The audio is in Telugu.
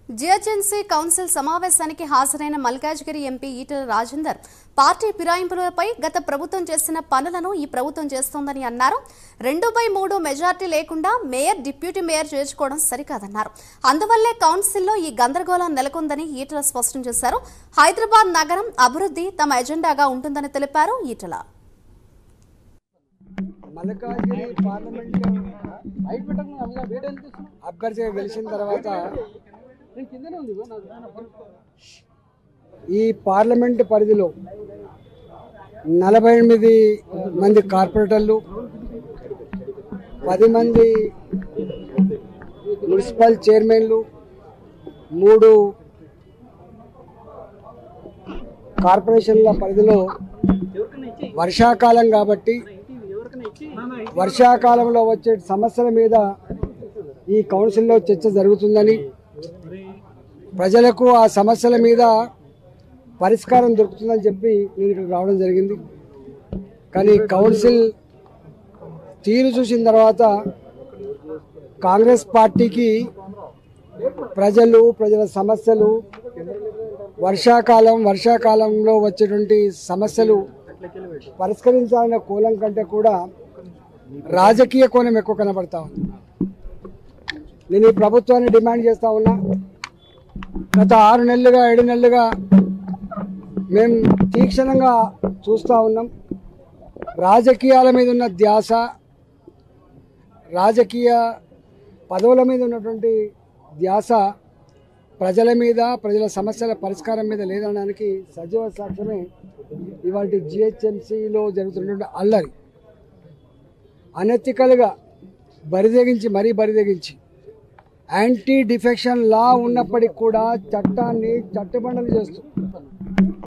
జిహెచ్ఎంసీ కౌన్సిల్ సమావేశానికి హాజరైన మల్కాజ్గిరి ఎంపీ ఈటెల రాజేందర్ పార్టీ ఫిరాయింపులపై గత ప్రభుత్వం చేసిన పనులను ఈ ప్రభుత్వం చేస్తోందని అన్నారు రెండు బై మూడు మెజార్టీ లేకుండా మేయర్ డిప్యూటీ మేయర్ చేర్చుకోవడం సరికాదన్నారు అందువల్లే కౌన్సిల్లో ఈ గందరగోళం నెలకొందని ఈటెల స్పష్టం చేశారు హైదరాబాద్ నగరం అభివృద్ధి తమ ఎజెండాగా ఉంటుందని తెలిపారు ఈటెల మల్కాజ్గిరి పార్లమెంట్ బయట పెట్టకు అలా వేడి అనిపిస్తుంది అభ్యర్థిగా గెలిచిన తర్వాత నేను కిందనే ఉంది ఇగో నాకు ఈ పార్లమెంట్ పరిధిలో నలభై ఎనిమిది మంది కార్పొరేటర్లు పది మంది మున్సిపల్ చైర్మన్లు మూడు కార్పొరేషన్ల పరిధిలో వర్షాకాలం కాబట్టి వర్షాకాలంలో వచ్చే సమస్యల మీద ఈ కౌన్సిల్లో చర్చ జరుగుతుందని ప్రజలకు ఆ సమస్యల మీద పరిష్కారం దొరుకుతుందని చెప్పి నేను ఇక్కడికి రావడం జరిగింది కానీ కౌన్సిల్ తీరు చూసిన తర్వాత కాంగ్రెస్ పార్టీకి ప్రజలు ప్రజల సమస్యలు వర్షాకాలం వర్షాకాలంలో వచ్చేటువంటి సమస్యలు పరిష్కరించాలనే కోణం కంటే కూడా రాజకీయ కోణం ఎక్కువ కనబడతా ఉంది నేను ఈ ప్రభుత్వాన్ని డిమాండ్ చేస్తా ఉన్నా గత ఆరు నెలలుగా ఏడు నెలలుగా మేము తీక్షణంగా చూస్తూ ఉన్నాం రాజకీయాల మీద ఉన్న ధ్యాస రాజకీయ పదవుల మీద ఉన్నటువంటి ధ్యాస ప్రజల మీద ప్రజల సమస్యల పరిష్కారం మీద లేదనడానికి సజీవ సాక్ష్యమే ఇవాళ జిహెచ్ఎంసీలో జరుగుతున్నటువంటి అల్లరి అనెతికల్గా బరిదెగించి మరీ బరిదెగించి యాంటీ డిఫెక్షన్ లా ఉన్నప్పటికి కూడా చట్టాన్ని చట్టబండలు చేస్తూ